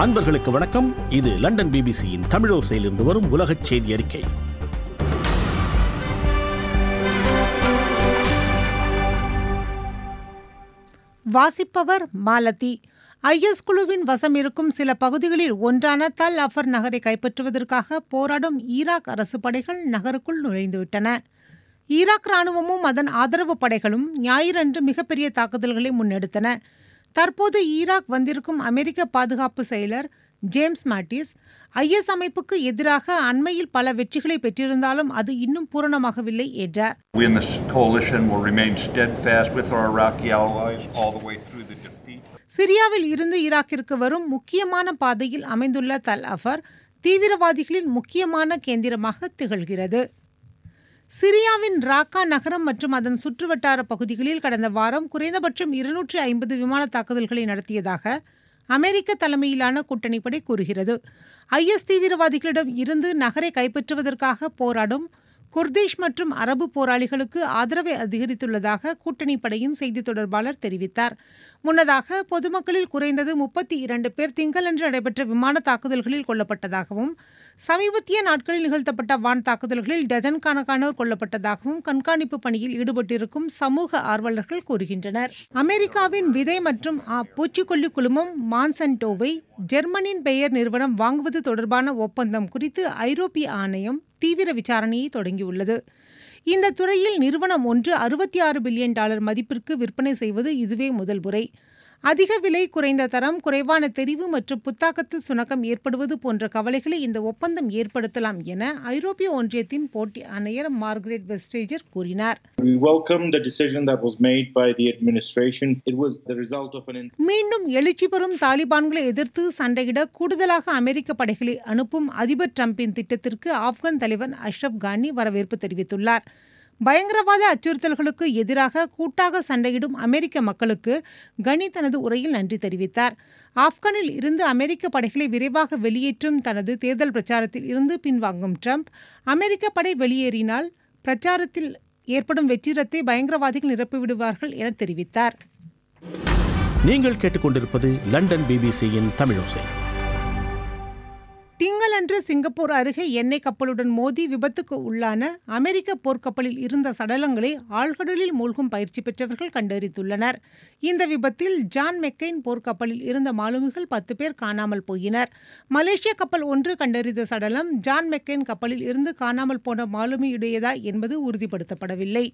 அன்பர்களுக்கு வணக்கம் இது லண்டன் பிபிசியின் தமிழோசையிலிருந்து வரும் உலகச் செய்தி அறிக்கை வாசிப்பவர் மாலதி ஐஎஸ் குழுவின் வசம் இருக்கும் சில பகுதிகளில் ஒன்றான தல் அஃபர் நகரை கைப்பற்றுவதற்காக போராடும் ஈராக் அரசு படைகள் நகருக்குள் நுழைந்துவிட்டன ஈராக் ராணுவமும் அதன் ஆதரவு படைகளும் ஞாயிறன்று மிகப்பெரிய தாக்குதல்களை முன்னெடுத்தன தற்போது ஈராக் வந்திருக்கும் அமெரிக்க பாதுகாப்பு செயலர் ஜேம்ஸ் மாட்டிஸ் ஐஎஸ் அமைப்புக்கு எதிராக அண்மையில் பல வெற்றிகளை பெற்றிருந்தாலும் அது இன்னும் பூரணமாகவில்லை என்றார் We in this coalition will remain steadfast with our Iraqi allies all the way through the defeat. சிரியாவில் இருந்து ஈராக்கிற்கு வரும் முக்கியமான பாதையில் அமைந்துள்ள தல் அஃபர் தீவிரவாதிகளின் முக்கியமான கேந்திரமாக திகழ்கிறது சிரியாவின் ராக்கா நகரம் மற்றும் அதன் சுற்றுவட்டார பகுதிகளில் கடந்த வாரம் குறைந்தபட்சம் இருநூற்றி ஐம்பது விமான தாக்குதல்களை நடத்தியதாக அமெரிக்க தலைமையிலான கூட்டணிப்படை கூறுகிறது ஐஎஸ் தீவிரவாதிகளிடம் இருந்து நகரை கைப்பற்றுவதற்காக போராடும் குர்திஷ் மற்றும் அரபு போராளிகளுக்கு ஆதரவை அதிகரித்துள்ளதாக கூட்டணி படையின் செய்தி தொடர்பாளர் தெரிவித்தார் முன்னதாக பொதுமக்களில் குறைந்தது முப்பத்தி இரண்டு பேர் திங்களன்று நடைபெற்ற விமான தாக்குதல்களில் கொல்லப்பட்டதாகவும் சமீபத்திய நாட்களில் நிகழ்த்தப்பட்ட வான் தாக்குதல்களில் டஜன் கணக்கானோர் கொல்லப்பட்டதாகவும் கண்காணிப்பு பணியில் ஈடுபட்டிருக்கும் சமூக ஆர்வலர்கள் கூறுகின்றனர் அமெரிக்காவின் விதை மற்றும் ஆ, பூச்சிக்கொல்லி குழுமம் மான்சன்டோவை ஜெர்மனின் பெயர் நிறுவனம் வாங்குவது தொடர்பான ஒப்பந்தம் குறித்து ஐரோப்பிய ஆணையம் தீவிர விசாரணையை தொடங்கியுள்ளது இந்த துறையில் நிறுவனம் ஒன்று அறுபத்தி ஆறு பில்லியன் டாலர் மதிப்பிற்கு விற்பனை செய்வது இதுவே முதல் முறை அதிக விலை குறைந்த தரம் குறைவான தெரிவு மற்றும் புத்தாக்கத்தில் சுணக்கம் ஏற்படுவது போன்ற கவலைகளை இந்த ஒப்பந்தம் ஏற்படுத்தலாம் என ஐரோப்பிய ஒன்றியத்தின் போட்டி ஆணையர் மார்கரெட் வெஸ்டேஜர் கூறினார் We welcome the decision that was made by the administration. It was the result of an மீண்டும் எழுச்சி பெறும் தாலிபான்களை எதிர்த்து சண்டையிட கூடுதலாக அமெரிக்க படைகளை அனுப்பும் அதிபர் டிரம்பின் திட்டத்திற்கு ஆப்கான் தலைவர் அஷ்ரப் கானி வரவேற்பு தெரிவித்துள்ளார் பயங்கரவாத அச்சுறுத்தல்களுக்கு எதிராக கூட்டாக சண்டையிடும் அமெரிக்க மக்களுக்கு கனி தனது உரையில் நன்றி தெரிவித்தார் ஆப்கானில் இருந்து அமெரிக்க படைகளை விரைவாக வெளியேற்றும் தனது தேர்தல் பிரச்சாரத்தில் இருந்து பின்வாங்கும் ட்ரம்ப் அமெரிக்க படை வெளியேறினால் பிரச்சாரத்தில் ஏற்படும் வெற்றிடத்தை பயங்கரவாதிகள் நிரப்பிவிடுவார்கள் என தெரிவித்தார் நீங்கள் கேட்டுக்கொண்டிருப்பது லண்டன் பிபிசியின் தமிழோசை திங்களன்று சிங்கப்பூர் அருகே எண்ணெய் கப்பலுடன் மோதி விபத்துக்கு உள்ளான அமெரிக்க போர்க்கப்பலில் இருந்த சடலங்களை ஆழ்கடலில் மூழ்கும் பயிற்சி பெற்றவர்கள் கண்டறிந்துள்ளனர் இந்த விபத்தில் ஜான் மெக்கைன் போர்க்கப்பலில் இருந்த மாலுமிகள் பத்து பேர் காணாமல் போயினர் மலேசிய கப்பல் ஒன்று கண்டறிந்த சடலம் ஜான் மெக்கைன் கப்பலில் இருந்து காணாமல் போன மாலுமியுடையதா என்பது உறுதிப்படுத்தப்படவில்லை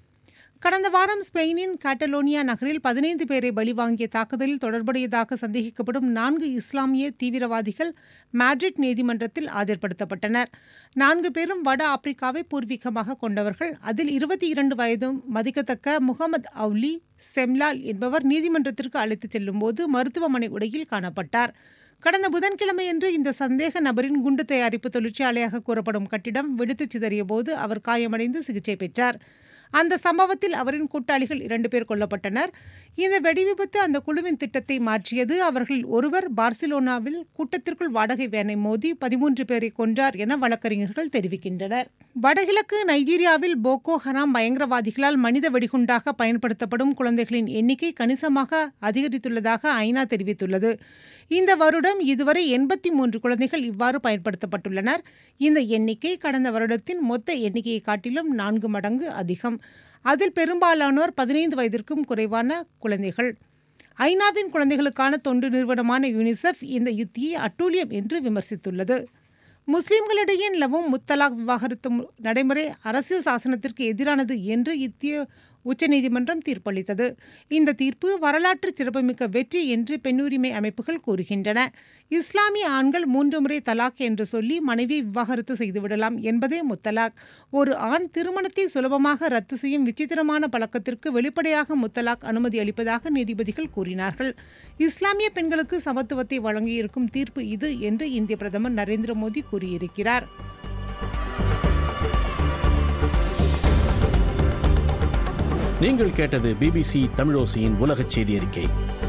கடந்த வாரம் ஸ்பெயினின் காட்டலோனியா நகரில் பதினைந்து பேரை பலிவாங்கிய தாக்குதலில் தொடர்புடையதாக சந்தேகிக்கப்படும் நான்கு இஸ்லாமிய தீவிரவாதிகள் மேட்ரிட் நீதிமன்றத்தில் ஆஜர்படுத்தப்பட்டனர் நான்கு பேரும் வட ஆப்பிரிக்காவை பூர்வீகமாக கொண்டவர்கள் அதில் இருபத்தி இரண்டு வயதும் மதிக்கத்தக்க முகமது அவுலி செம்லால் என்பவர் நீதிமன்றத்திற்கு அழைத்துச் செல்லும்போது மருத்துவமனை உடையில் காணப்பட்டார் கடந்த புதன்கிழமையன்று இந்த சந்தேக நபரின் குண்டு தயாரிப்பு தொழிற்சாலையாக கூறப்படும் கட்டிடம் வெடித்துச் சிதறிய போது அவர் காயமடைந்து சிகிச்சை பெற்றார் அந்த சம்பவத்தில் அவரின் கூட்டாளிகள் இரண்டு பேர் கொல்லப்பட்டனர் இந்த வெடிவிபத்து அந்த குழுவின் திட்டத்தை மாற்றியது அவர்களில் ஒருவர் பார்சிலோனாவில் கூட்டத்திற்குள் வாடகை வேனை மோதி பதிமூன்று பேரை கொன்றார் என வழக்கறிஞர்கள் தெரிவிக்கின்றனர் வடகிழக்கு நைஜீரியாவில் போகோ ஹராம் பயங்கரவாதிகளால் மனித வெடிகுண்டாக பயன்படுத்தப்படும் குழந்தைகளின் எண்ணிக்கை கணிசமாக அதிகரித்துள்ளதாக ஐநா தெரிவித்துள்ளது இந்த வருடம் இதுவரை எண்பத்தி மூன்று குழந்தைகள் இவ்வாறு பயன்படுத்தப்பட்டுள்ளனர் இந்த எண்ணிக்கை கடந்த வருடத்தின் மொத்த எண்ணிக்கையை காட்டிலும் நான்கு மடங்கு அதிகம் அதில் பெரும்பாலானோர் பதினைந்து வயதிற்கும் குறைவான குழந்தைகள் ஐநாவின் குழந்தைகளுக்கான தொண்டு நிறுவனமான யுனிசெஃப் இந்த யுத்தியை அட்டூழியம் என்று விமர்சித்துள்ளது முஸ்லிம்களிடையே நிலவும் முத்தலாக் விவாகரத்து மு- நடைமுறை அரசியல் சாசனத்திற்கு எதிரானது என்று இத்திய உச்சநீதிமன்றம் தீர்ப்பளித்தது இந்த தீர்ப்பு வரலாற்று சிறப்புமிக்க வெற்றி என்று பெண்ணுரிமை அமைப்புகள் கூறுகின்றன இஸ்லாமிய ஆண்கள் மூன்று முறை தலாக் என்று சொல்லி மனைவி விவாகரத்து செய்துவிடலாம் என்பதே முத்தலாக் ஒரு ஆண் திருமணத்தை சுலபமாக ரத்து செய்யும் விசித்திரமான பழக்கத்திற்கு வெளிப்படையாக முத்தலாக் அனுமதி அளிப்பதாக நீதிபதிகள் கூறினார்கள் இஸ்லாமிய பெண்களுக்கு சமத்துவத்தை வழங்கியிருக்கும் தீர்ப்பு இது என்று இந்திய பிரதமர் நரேந்திர மோடி கூறியிருக்கிறார் நீங்கள் கேட்டது பிபிசி தமிழோசையின் உலகச் செய்தி அறிக்கை